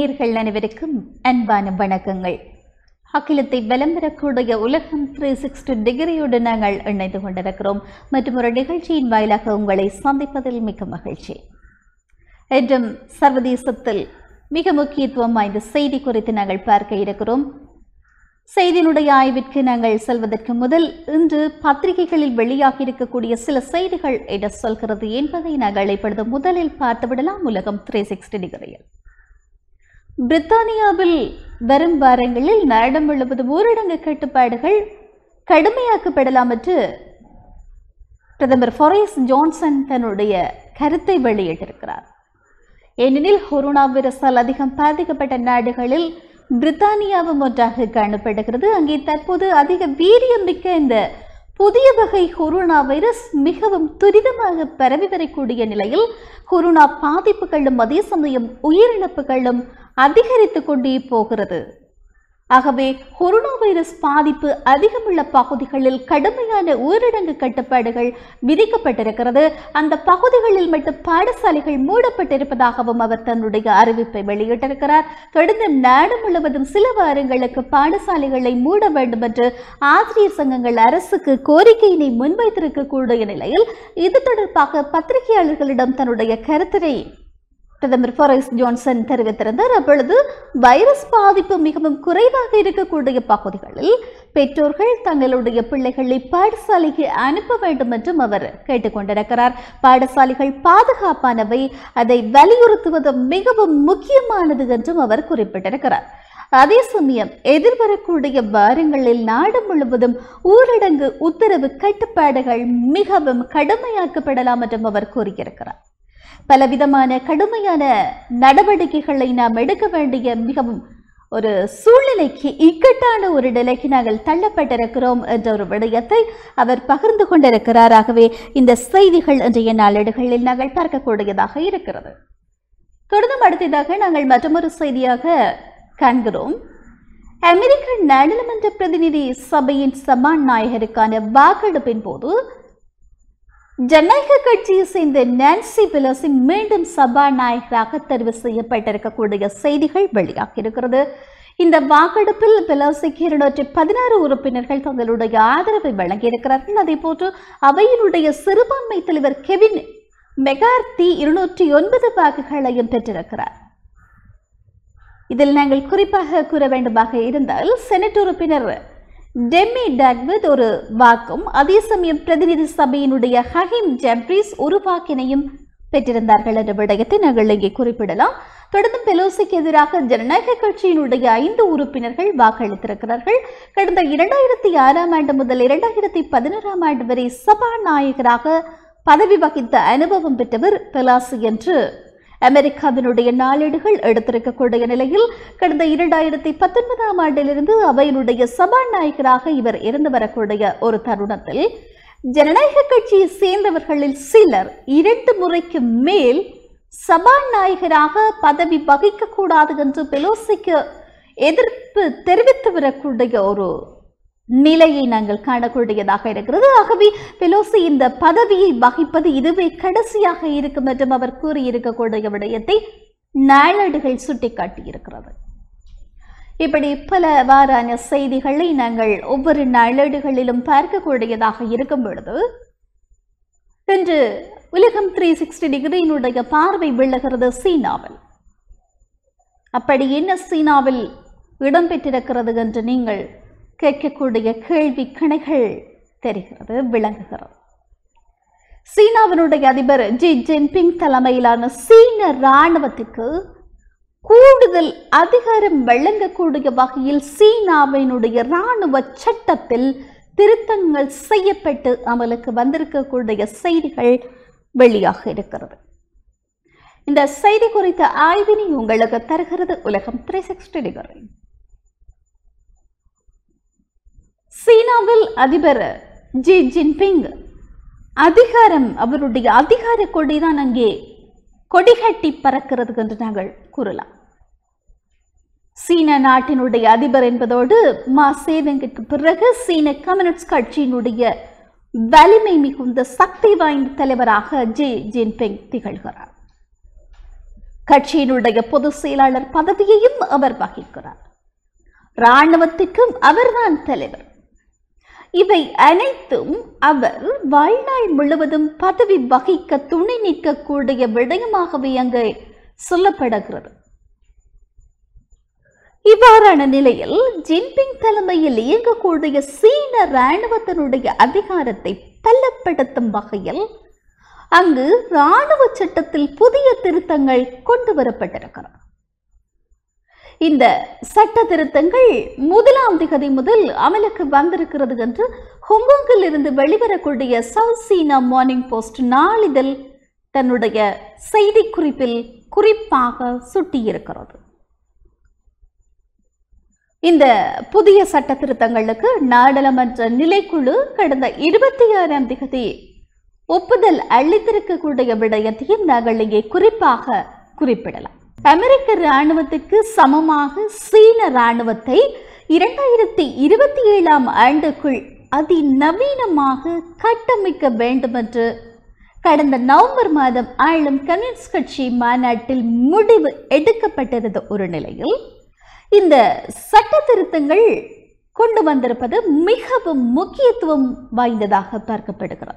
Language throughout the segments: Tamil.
நேர்கள் அனைவருக்கும் அன்பான வணக்கங்கள் அகிலத்தை வலம் பெறக்கூடிய உலகம் த்ரீ சிக்ஸ்டி டிகிரியோடு நாங்கள் இணைந்து கொண்டிருக்கிறோம் மற்றும் ஒரு நிகழ்ச்சியின் வாயிலாக உங்களை சந்திப்பதில் மிக்க மகிழ்ச்சி என்றும் சர்வதேசத்தில் மிக முக்கியத்துவம் வாய்ந்த செய்தி குறித்து நாங்கள் பார்க்க இருக்கிறோம் செய்தியினுடைய ஆய்விற்கு நாங்கள் செல்வதற்கு முதல் இன்று பத்திரிகைகளில் வெளியாகி இருக்கக்கூடிய சில செய்திகள் என்ன சொல்கிறது என்பதை நாங்கள் இப்பொழுது முதலில் பார்த்துவிடலாம் உலகம் த்ரீ சிக்ஸ்டி டிகிரியில் பிரித்தானியாவில் வரும் வாரங்களில் நாடு முழுவதும் ஊரடங்கு கட்டுப்பாடுகள் கடுமையாக்கப்படலாம் என்று பிரதமர் ஃபொரேஸ் ஜான்சன் தன்னுடைய கருத்தை வெளியிட்டிருக்கிறார் ஏனெனில் கொரோனா வைரஸால் அதிகம் பாதிக்கப்பட்ட நாடுகளில் பிரித்தானியாவும் ஒன்றாக காணப்படுகிறது அங்கே தற்போது அதிக வீரியம் மிக்க இந்த புதிய வகை கொரோனா வைரஸ் மிகவும் துரிதமாக பரவி வரக்கூடிய நிலையில் கொரோனா பாதிப்புகளும் அதே சமயம் உயிரிழப்புகளும் அதிகரித்து கொண்டே போகிறது ஆகவே கொரோனா வைரஸ் பாதிப்பு அதிகமுள்ள பகுதிகளில் கடுமையான ஊரடங்கு கட்டுப்பாடுகள் விதிக்கப்பட்டிருக்கிறது அந்த பகுதிகளில் மட்டும் பாடசாலைகள் மூடப்பட்டிருப்பதாகவும் அவர் தன்னுடைய அறிவிப்பை வெளியிட்டிருக்கிறார் தொடர்ந்து நாடு முழுவதும் சில வாரங்களுக்கு பாடசாலைகளை மூட வேண்டும் என்று ஆசிரியர் சங்கங்கள் அரசுக்கு கோரிக்கையினை முன்வைத்திருக்கக்கூடிய நிலையில் இது தொடர்பாக பத்திரிகையாளர்களிடம் தன்னுடைய கருத்தினை பிரதமர் ஃபொரைஸ் ஜான்சன் தெரிவித்திருந்தார் அப்பொழுது வைரஸ் பாதிப்பு மிகவும் குறைவாக இருக்கக்கூடிய பகுதிகளில் பெற்றோர்கள் தங்களுடைய பிள்ளைகளை பாடசாலைக்கு அனுப்ப வேண்டும் என்றும் அவர் கேட்டுக்கொண்டிருக்கிறார் பாடசாலைகள் பாதுகாப்பானவை அதை வலியுறுத்துவது மிகவும் முக்கியமானது என்றும் அவர் குறிப்பிட்டிருக்கிறார் அதே சமயம் எதிர்வரக்கூடிய வாரங்களில் நாடு முழுவதும் ஊரடங்கு உத்தரவு கட்டுப்பாடுகள் மிகவும் கடுமையாக்கப்படலாம் என்றும் அவர் கூறியிருக்கிறார் பலவிதமான கடுமையான நடவடிக்கைகளை நாம் எடுக்க வேண்டிய மிகவும் ஒரு சூழ்நிலைக்கு இக்கட்டான ஒரு நிலைக்கு நாங்கள் தள்ளப்பட்டிருக்கிறோம் என்ற ஒரு விடயத்தை அவர் பகிர்ந்து கொண்டிருக்கிறார் ஆகவே இந்த செய்திகள் இன்றைய நாளேடுகளில் நாங்கள் பார்க்கக்கூடியதாக இருக்கிறது தொடர்ந்து அடுத்ததாக நாங்கள் மற்றொரு செய்தியாக காண்கிறோம் அமெரிக்க நாடாளுமன்ற பிரதிநிதி சபையின் சபாநாயகருக்கான வாக்கெடுப்பின் போது ஜனநாயக கட்சியை சேர்ந்த நான்சி பெலோசி மீண்டும் சபாநாயகராக தெரிவு செய்யப்பட்டிருக்கக்கூடிய செய்திகள் வெளியாகி இருக்கிறது இந்த வாக்கெடுப்பில் பெலோசிக்கு இருநூற்றி பதினாறு உறுப்பினர்கள் தங்களுடைய ஆதரவை வழங்கியிருக்கிறார்கள் அதே போன்று அவையினுடைய சிறுபான்மை தலைவர் கெவின் மெகார்த்தி இருநூற்றி ஒன்பது வாக்குகளையும் பெற்றிருக்கிறார் இதில் நாங்கள் குறிப்பாக கூற வேண்டுமாக இருந்தால் செனட் உறுப்பினர் டெம்மி டாக்வித் ஒரு வாக்கும் அதே சமயம் பிரதிநிதி சபையினுடைய ஹஹிம் ஜெப்ரிஸ் ஒரு வாக்கினையும் பெற்றிருந்தார்கள் என்ற விடயத்தை நாங்கள் இங்கே குறிப்பிடலாம் தொடர்ந்து பெலோசிக்கு எதிராக ஜனநாயக கட்சியினுடைய ஐந்து உறுப்பினர்கள் வாக்களித்திருக்கிறார்கள் கடந்த இரண்டாயிரத்தி ஆறாம் ஆண்டு முதல் இரண்டாயிரத்தி பதினோராம் ஆண்டு வரை சபாநாயகராக பதவி வகித்த அனுபவம் பெற்றவர் பெலாசி என்று அமெரிக்காவினுடைய நாளேடுகள் எடுத்திருக்கக்கூடிய நிலையில் கடந்த இரண்டாயிரத்தி பத்தொன்பதாம் ஆண்டிலிருந்து அவையினுடைய சபாநாயகராக இவர் இருந்து வரக்கூடிய ஒரு தருணத்தில் ஜனநாயக கட்சியை சேர்ந்தவர்களில் சிலர் இரண்டு முறைக்கு மேல் சபாநாயகராக பதவி வகிக்க கூடாது என்று பெலோசிக்கு எதிர்ப்பு தெரிவித்து வரக்கூடிய ஒரு நிலையை நாங்கள் காணக்கூடியதாக இருக்கிறது ஆகவே பெலோசி இந்த பதவியை வகிப்பது இதுவே கடைசியாக இருக்கும் என்றும் அவர் கூறியிருக்கக்கூடிய விடயத்தை நாளேடுகள் சுட்டிக்காட்டியிருக்கிறது இப்படி பல வாரான செய்திகளை நாங்கள் ஒவ்வொரு நாளேடுகளிலும் பார்க்கக்கூடியதாக இருக்கும் பொழுது இன்று உலகம் த்ரீ சிக்ஸ்டி டிகிரியினுடைய பார்வை விழுகிறது சீனாவில் அப்படி என்ன சீனாவில் இடம்பெற்றிருக்கிறது என்று நீங்கள் கேட்கக்கூடிய கேள்வி கணைகள் தெரிகிறது விளங்குகிறது சீனாவினுடைய அதிபர் ஜி ஜின்பிங் தலைமையிலான சீன இராணுவத்திற்கு கூடுதல் அதிகாரம் வழங்கக்கூடிய வகையில் சீனாவினுடைய இராணுவ சட்டத்தில் திருத்தங்கள் செய்யப்பட்டு அமலுக்கு வந்திருக்கக்கூடிய செய்திகள் வெளியாக இருக்கிறது இந்த செய்தி குறித்த ஆய்வினை உங்களுக்கு தருகிறது உலகம் த்ரீ சிக்ஸ்டி டிகிரி சீனாவில் அதிபர் ஜி ஜின்பிங் அதிகாரம் அவருடைய அதிகார கொடிதான் அங்கே கொடிகட்டி பறக்கிறது என்று நாங்கள் கூறலாம் சீன நாட்டினுடைய அதிபர் என்பதோடு மா சேதங்கிற்கு பிறகு சீன கம்யூனிஸ்ட் கட்சியினுடைய வலிமை மிகுந்த சக்தி வாய்ந்த தலைவராக ஜி ஜின்பிங் திகழ்கிறார் கட்சியினுடைய பொதுச் செயலாளர் பதவியையும் அவர் வகிக்கிறார் இராணுவத்திற்கும் அவர்தான் தலைவர் இவை அனைத்தும் அவர் வாழ்நாள் முழுவதும் பதவி வகிக்க துணை நிற்கக்கூடிய விடயமாகவே அங்கு சொல்லப்படுகிறது இவ்வாறான நிலையில் ஜின்பிங் தலைமையில் இயங்கக்கூடிய சீன இராணுவத்தினுடைய அதிகாரத்தை பலப்படுத்தும் வகையில் அங்கு இராணுவ சட்டத்தில் புதிய திருத்தங்கள் கொண்டு வரப்பட்டிருக்கிறது இந்த சட்ட திருத்தங்கள் முதலாம் திகதி முதல் அமலுக்கு வந்திருக்கிறது என்று ஹொங்கோங்கில் இருந்து வெளிவரக்கூடிய சவுத் சீனா மார்னிங் போஸ்ட் நாளிதழ் தன்னுடைய செய்திக்குறிப்பில் குறிப்பாக சுட்டியிருக்கிறது இந்த புதிய சட்ட திருத்தங்களுக்கு நாடாளுமன்ற நிலைக்குழு கடந்த இருபத்தி ஆறாம் திகதி ஒப்புதல் அளித்திருக்கக்கூடிய விடயத்தையும் நாங்கள் இங்கே குறிப்பாக குறிப்பிடலாம் அமெரிக்க இராணுவத்துக்கு சமமாக சீன இராணுவத்தை இரண்டாயிரத்தி இருபத்தி ஏழாம் ஆண்டுக்குள் அதிநவீனமாக கட்டமைக்க வேண்டும் என்று கடந்த நவம்பர் மாதம் ஆளும் கம்யூனிஸ்ட் கட்சி மாநாட்டில் முடிவு எடுக்கப்பட்டிருந்த ஒரு நிலையில் இந்த சட்ட திருத்தங்கள் கொண்டு வந்திருப்பது மிகவும் முக்கியத்துவம் வாய்ந்ததாக பார்க்கப்படுகிறது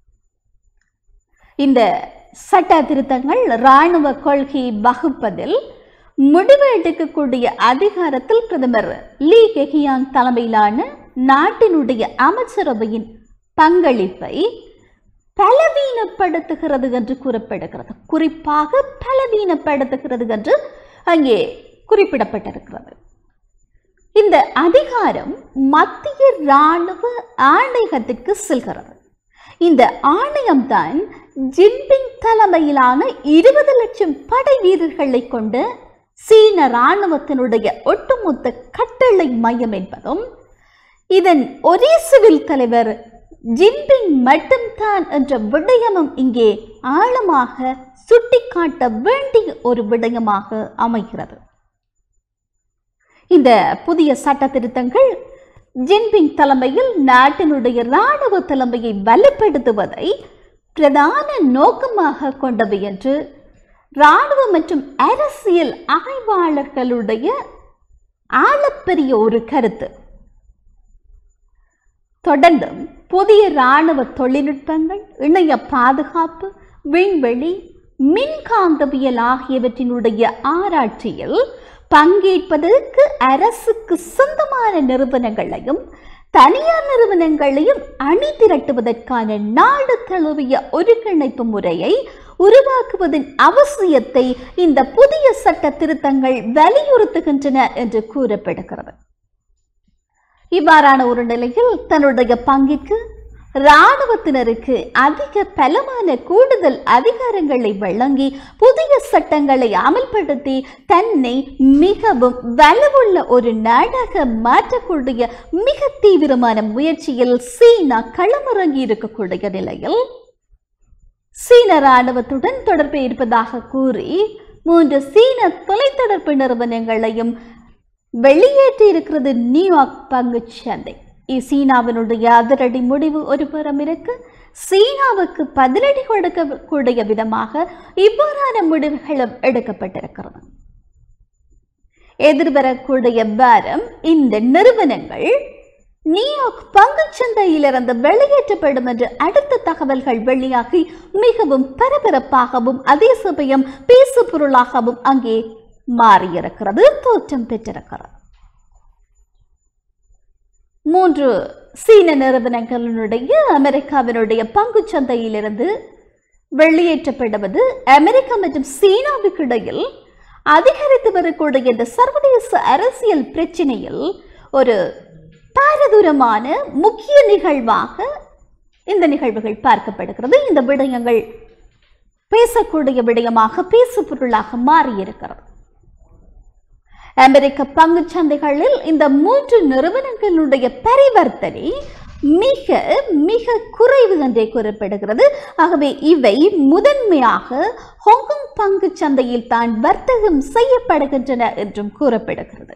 இந்த சட்ட திருத்தங்கள் இராணுவ கொள்கை வகுப்பதில் முடிவு எடுக்கக்கூடிய அதிகாரத்தில் பிரதமர் லீ கெஹியாங் தலைமையிலான நாட்டினுடைய அமைச்சரவையின் பங்களிப்பை பலவீனப்படுத்துகிறது என்று கூறப்படுகிறது குறிப்பாக பலவீனப்படுத்துகிறது என்று அங்கே குறிப்பிடப்பட்டிருக்கிறது இந்த அதிகாரம் மத்திய இராணுவ ஆணையகத்திற்கு செல்கிறது இந்த ஆணையம்தான் ஜின்பிங் தலைமையிலான இருபது லட்சம் படை வீரர்களை கொண்ட சீன இராணுவத்தினுடைய ஒட்டுமொத்த கட்டளை மையம் என்பதும் இதன் ஒரே சிவில் தலைவர் ஜின்பிங் மட்டும்தான் என்ற விடயமும் இங்கே ஆழமாக சுட்டிக்காட்ட வேண்டிய ஒரு விடயமாக அமைகிறது இந்த புதிய சட்ட திருத்தங்கள் ஜின்பிங் தலைமையில் நாட்டினுடைய இராணுவ தலைமையை வலுப்படுத்துவதை பிரதான நோக்கமாக கொண்டவை என்று இராணுவ மற்றும் அரசியல் ஆய்வாளர்களுடைய ஆழப்பெரிய ஒரு கருத்து தொடர்ந்தும் புதிய இராணுவ தொழில்நுட்பங்கள் இணைய பாதுகாப்பு விண்வெளி மின்காந்தவியல் ஆகியவற்றினுடைய ஆராய்ச்சியில் பங்கேற்பதற்கு அரசுக்கு சொந்தமான நிறுவனங்களையும் தனியார் நிறுவனங்களையும் அணி திரட்டுவதற்கான நாடு தழுவிய ஒருங்கிணைப்பு முறையை உருவாக்குவதன் அவசியத்தை இந்த புதிய சட்ட திருத்தங்கள் வலியுறுத்துகின்றன என்று கூறப்படுகிறது இவ்வாறான ஒரு நிலையில் தன்னுடைய பங்கிற்கு இராணுவத்தினருக்கு அதிக பலமான கூடுதல் அதிகாரங்களை வழங்கி புதிய சட்டங்களை அமல்படுத்தி தன்னை மிகவும் வலுவுள்ள ஒரு நாடாக மாற்றக்கூடிய மிக தீவிரமான முயற்சியில் சீனா களமிறங்கி இருக்கக்கூடிய நிலையில் சீன இராணுவத்துடன் தொடர்பு இருப்பதாக கூறி மூன்று சீன தொலைத்தொடர்பு நிறுவனங்களையும் வெளியேற்றி இருக்கிறது நியூயார்க் பங்குச் சந்தை இ- சீனாவினுடைய அதிரடி முடிவு ஒரு புறம் இருக்கு சீனாவுக்கு பதிலடி கொடுக்கக்கூடிய விதமாக இவ்வாறான முடிவுகளும் எடுக்கப்பட்டிருக்கிறது எதிர்வரக்கூடிய வாரம் இந்த நிறுவனங்கள் நியூயார்க் பங்குச் சந்தையிலிருந்து வெளியேற்றப்படும் என்று அடுத்த தகவல்கள் வெளியாகி மிகவும் பரபரப்பாகவும் அதே சமயம் பேசு பொருளாகவும் அங்கே மாறியிருக்கிறது தோற்றம் பெற்றிருக்கிறது மூன்று சீன நிறுவனங்களினுடைய அமெரிக்காவினுடைய பங்குச் சந்தையிலிருந்து வெளியேற்றப்படுவது அமெரிக்கா மற்றும் சீனாவுக்கு இடையில் அதிகரித்து வரக்கூடிய இந்த சர்வதேச அரசியல் பிரச்சினையில் ஒரு பாரதூரமான முக்கிய நிகழ்வாக இந்த நிகழ்வுகள் பார்க்கப்படுகிறது இந்த விடயங்கள் பேசக்கூடிய விடயமாக பேசு பொருளாக மாறியிருக்கிறது அமெரிக்க பங்குச் சந்தைகளில் இந்த மூன்று நிறுவனங்களுடைய பரிவர்த்தனை மிக மிக குறைவு என்றே கூறப்படுகிறது ஆகவே இவை முதன்மையாக ஹாங்காங் பங்குச் சந்தையில் தான் வர்த்தகம் செய்யப்படுகின்றன என்றும் கூறப்படுகிறது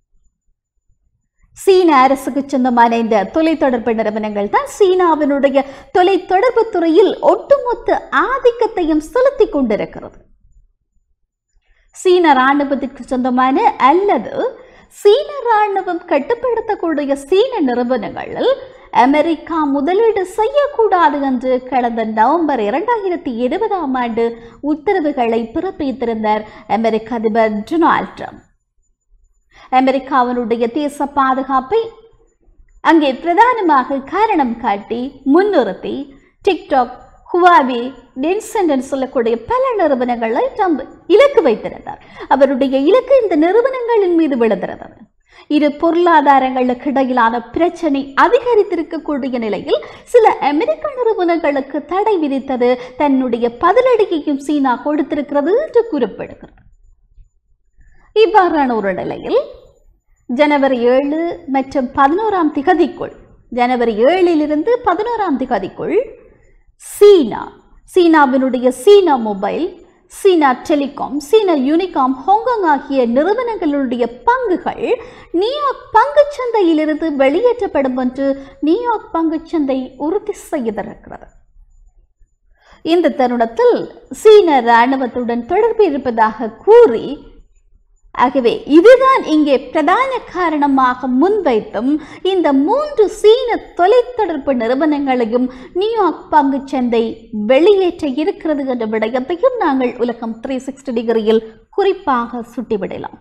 சீன அரசுக்கு சொந்தமான இந்த தொலைத்தொடர்பு நிறுவனங்கள் தான் சீனாவினுடைய தொலைத்தொடர்பு துறையில் ஒட்டுமொத்த ஆதிக்கத்தையும் செலுத்திக் கொண்டிருக்கிறது சீன ராணுவத்திற்கு சொந்தமான அல்லது சீன ராணுவம் கட்டுப்படுத்தக்கூடிய சீன நிறுவனங்களில் அமெரிக்கா முதலீடு செய்யக்கூடாது என்று கடந்த நவம்பர் இரண்டாயிரத்தி இருபதாம் ஆண்டு உத்தரவுகளை பிறப்பித்திருந்தார் அமெரிக்க அதிபர் டொனால்ட் ட்ரம்ப் அமெரிக்காவினுடைய தேச பாதுகாப்பை அங்கே பிரதானமாக காரணம் காட்டி முன்னிறுத்தி டிக்டாக் ஹுவாவி டென்சென்ட் என்று சொல்லக்கூடிய பல நிறுவனங்களை ட்ரம்ப் இலக்கு வைத்திருந்தார் அவருடைய இலக்கு இந்த நிறுவனங்களின் மீது விழுந்திருந்தது இரு பொருளாதாரங்களுக்கு இடையிலான பிரச்சனை அதிகரித்திருக்கக்கூடிய நிலையில் சில அமெரிக்க நிறுவனங்களுக்கு தடை விதித்தது தன்னுடைய பதிலடியையும் சீனா கொடுத்திருக்கிறது என்று கூறப்படுகிறது இவ்வாறான ஒரு நிலையில் ஜனவரி ஏழு மற்றும் பதினோராம் திகதிக்குள் ஜனவரி ஏழிலிருந்து பதினோராம் திகதிக்குள் சீனா சீனாவினுடைய China Mobile China Telecom China Unicom Hong Kong ஆகிய நிறுவனங்களுடைய பங்குகள் நியூயார்க் பங்குச் சந்தையிலிருந்து வெளியேற்றப்படும் என்று நியூயார்க் பங்குச் சந்தை உறுதி செய்திருக்கிறது இந்த தருணத்தில் சீன இராணுவத்துடன் தொடர்பு இருப்பதாக கூறி ஆகவே இதுதான் இங்கே பிரதான காரணமாக முன்வைத்தும் இந்த மூன்று சீன தொலைத்தொடர்பு நிறுவனங்களையும் நியூயார்க் பங்குச் சந்தை வெளியேற்ற இருக்கிறது என்ற விடயத்தையும் நாங்கள் உலகம் த்ரீ சிக்ஸ்டி டிகிரியில் குறிப்பாக சுட்டிவிடலாம்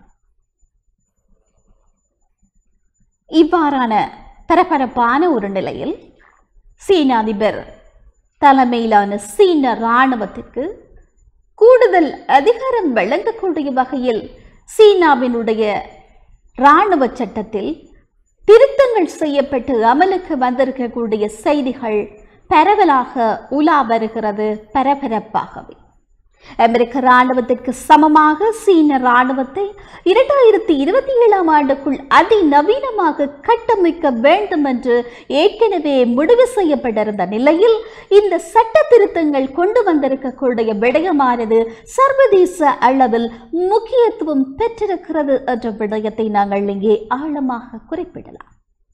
இவ்வாறான பரபரப்பான ஒரு நிலையில் சீன அதிபர் தலைமையிலான சீன இராணுவத்திற்கு கூடுதல் அதிகாரம் வழங்கக்கூடிய வகையில் சீனாவினுடைய இராணுவ சட்டத்தில் திருத்தங்கள் செய்யப்பட்டு அமலுக்கு வந்திருக்கக்கூடிய செய்திகள் பரவலாக உலா வருகிறது பரபரப்பாகவே அமெரிக்க இராணுவத்திற்கு சமமாக சீன இராணுவத்தை இரண்டாயிரத்தி இருபத்தி ஏழாம் ஆண்டுக்குள் அதிநவீனமாக கட்டமைக்க வேண்டும் என்று ஏற்கனவே முடிவு செய்யப்பட்டிருந்த நிலையில் இந்த சட்ட திருத்தங்கள் கொண்டு வந்திருக்கக்கூடிய விடயமானது சர்வதேச அளவில் முக்கியத்துவம் பெற்றிருக்கிறது என்ற விடயத்தை நாங்கள் இங்கே ஆழமாக குறிப்பிடலாம்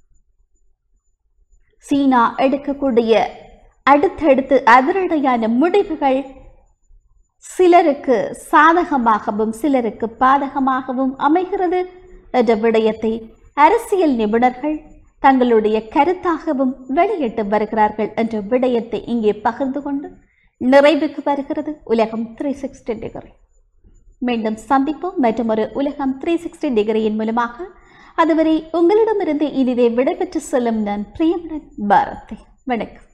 சீனா எடுக்கக்கூடிய அடுத்தடுத்து அதிரடியான முடிவுகள் சிலருக்கு சாதகமாகவும் சிலருக்கு பாதகமாகவும் அமைகிறது என்ற விடயத்தை அரசியல் நிபுணர்கள் தங்களுடைய கருத்தாகவும் வெளியிட்டு வருகிறார்கள் என்ற விடயத்தை இங்கே பகிர்ந்து கொண்டு நிறைவுக்கு வருகிறது உலகம் த்ரீ சிக்ஸ்டி டிகிரி மீண்டும் சந்திப்போம் மற்றும் ஒரு உலகம் த்ரீ சிக்ஸ்டி டிகிரியின் மூலமாக அதுவரை உங்களிடமிருந்து இதுவே விடைபெற்று செல்லும் நான் பிரியமுடன் பாரதி வணக்கம்